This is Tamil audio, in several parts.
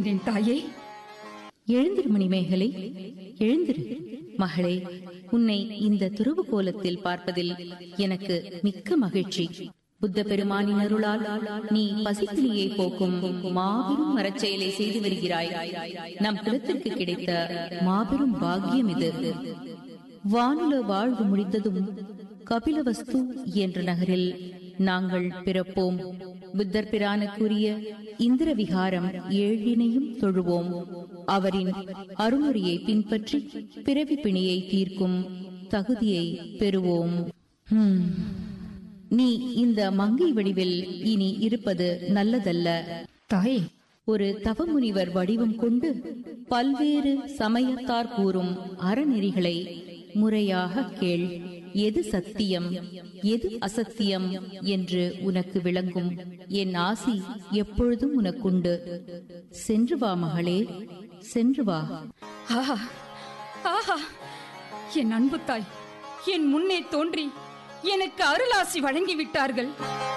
வணங்குகின்றேன் தாயே எழுந்திரு மணிமேகலை எழுந்திரு மகளே உன்னை இந்த துருவு கோலத்தில் பார்ப்பதில் எனக்கு மிக்க மகிழ்ச்சி புத்த பெருமானின் அருளால் நீ பசிப்பிணியை போக்கும் மாபெரும் மரச்செயலை செய்து வருகிறாய் நம் குலத்திற்கு கிடைத்த மாபெரும் பாக்கியம் இது வானுல வாழ்வு முடிந்ததும் கபிலவஸ்து என்ற நகரில் நாங்கள் பிறப்போம் புத்தர் பிரானுக்குரிய இந்திர விகாரம் ஏழினையும் தொழுவோம் அவரின் அருளுரையை பின்பற்றி பிறவி பிணியை தீர்க்கும் தகுதியை பெறுவோம் ஹம். நீ இந்த மங்கை வடிவில் இனி இருப்பது நல்லதல்ல தாயே ஒரு தவமுனிவர் வடிவம் கொண்டு பல்வேறு சமயத்தார் கூறும் அறநெறிகளை முறையாக கேள் எது சத்தியம் எது அசத்தியம் என்று உனக்கு விளங்கும் என் ஆசி எப்பொழுதும் உனக்குண்டு சென்று வா மகளே சென்று வா ஆஹா ஆஹா என் அன்பு தாய் என் முன்னே தோன்றி எனக்கு அருளாசி வழங்கி விட்டார்கள்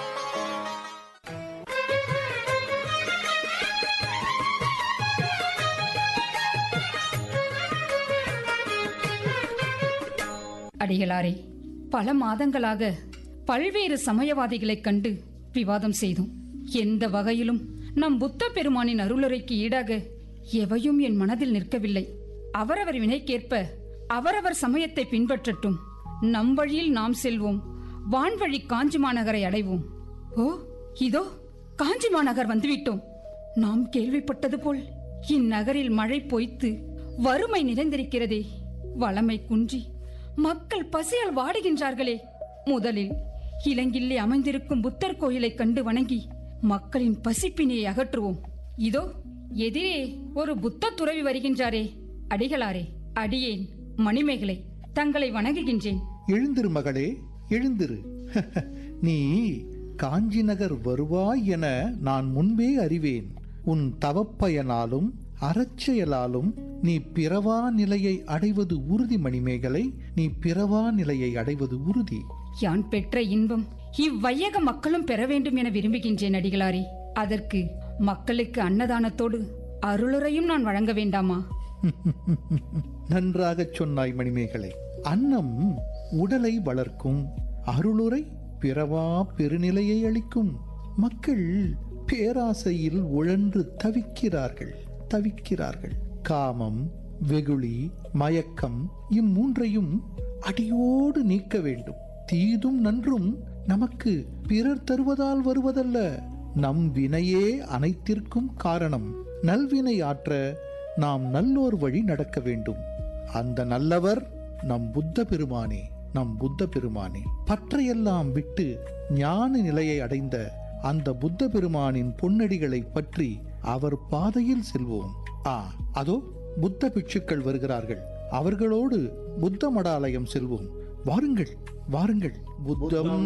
அடிகளாரே பல மாதங்களாக பல்வேறு சமயவாதிகளைக் கண்டு விவாதம் செய்தோம் எந்த வகையிலும் நம் புத்த பெருமானின் அருளுரைக்கு ஈடாக எவையும் என் மனதில் நிற்கவில்லை அவரவர் வினைக்கேற்ப அவரவர் சமயத்தை பின்பற்றட்டும் நம் வழியில் நாம் செல்வோம் வான்வழி காஞ்சி மாநகரை அடைவோம் ஓ இதோ காஞ்சி மாநகர் வந்துவிட்டோம் நாம் கேள்விப்பட்டது போல் இந்நகரில் மழை பொய்த்து வறுமை நிறைந்திருக்கிறதே வளமை குன்றி மக்கள் பசியால் வாடுகின்றார்களே முதலில் இலங்கிள்ளே அமைந்திருக்கும் புத்தர் கோயிலை கண்டு வணங்கி மக்களின் பசிப்பினியை அகற்றுவோம் இதோ எதிரே ஒரு புத்த துறவி வருகின்றாரே அடிகளாரே அடியேன் மணிமேகலை தங்களை வணங்குகின்றேன் எழுந்திரு மகளே எழுந்திரு நீ காஞ்சி நகர் வருவாய் என நான் முன்பே அறிவேன் உன் தவப்பயனாலும் அறச்செயலாலும் நீ பிறவா நிலையை அடைவது உறுதி மணிமேகலை நீ பிறவா நிலையை அடைவது உறுதி யான் பெற்ற இன்பம் இவ்வையக மக்களும் பெற வேண்டும் என விரும்புகின்றேன் அடிகளாரே அதற்கு மக்களுக்கு அன்னதானத்தோடு அருளுரையும் நான் வழங்க வேண்டாமா நன்றாகச் சொன்னாய் மணிமேகலை அன்னம் உடலை வளர்க்கும் அருளுரை பிறவா பெருநிலையை அளிக்கும் மக்கள் பேராசையில் உழன்று தவிக்கிறார்கள் தவிக்கிறார்கள் காமம் வெகுளி மயக்கம் இம்மூன்றையும் அடியோடு நீக்க வேண்டும் தீதும் நன்றும் நமக்கு பிறர் தருவதால் வருவதல்ல நம் வினையே அனைத்திற்கும் காரணம் நல்வினை ஆற்ற நாம் நல்லோர் வழி நடக்க வேண்டும் அந்த நல்லவர் நம் புத்த பெருமானே நம் புத்த பெருமானே பற்றையெல்லாம் விட்டு ஞான நிலையை அடைந்த அந்த புத்த பெருமானின் பொன்னடிகளை பற்றி அவர் பாதையில் செல்வோம் ஆ அதோ புத்த பிட்சுக்கள் வருகிறார்கள் அவர்களோடு புத்த மடாலயம் செல்வோம் வாருங்கள் வாருங்கள் புத்தம்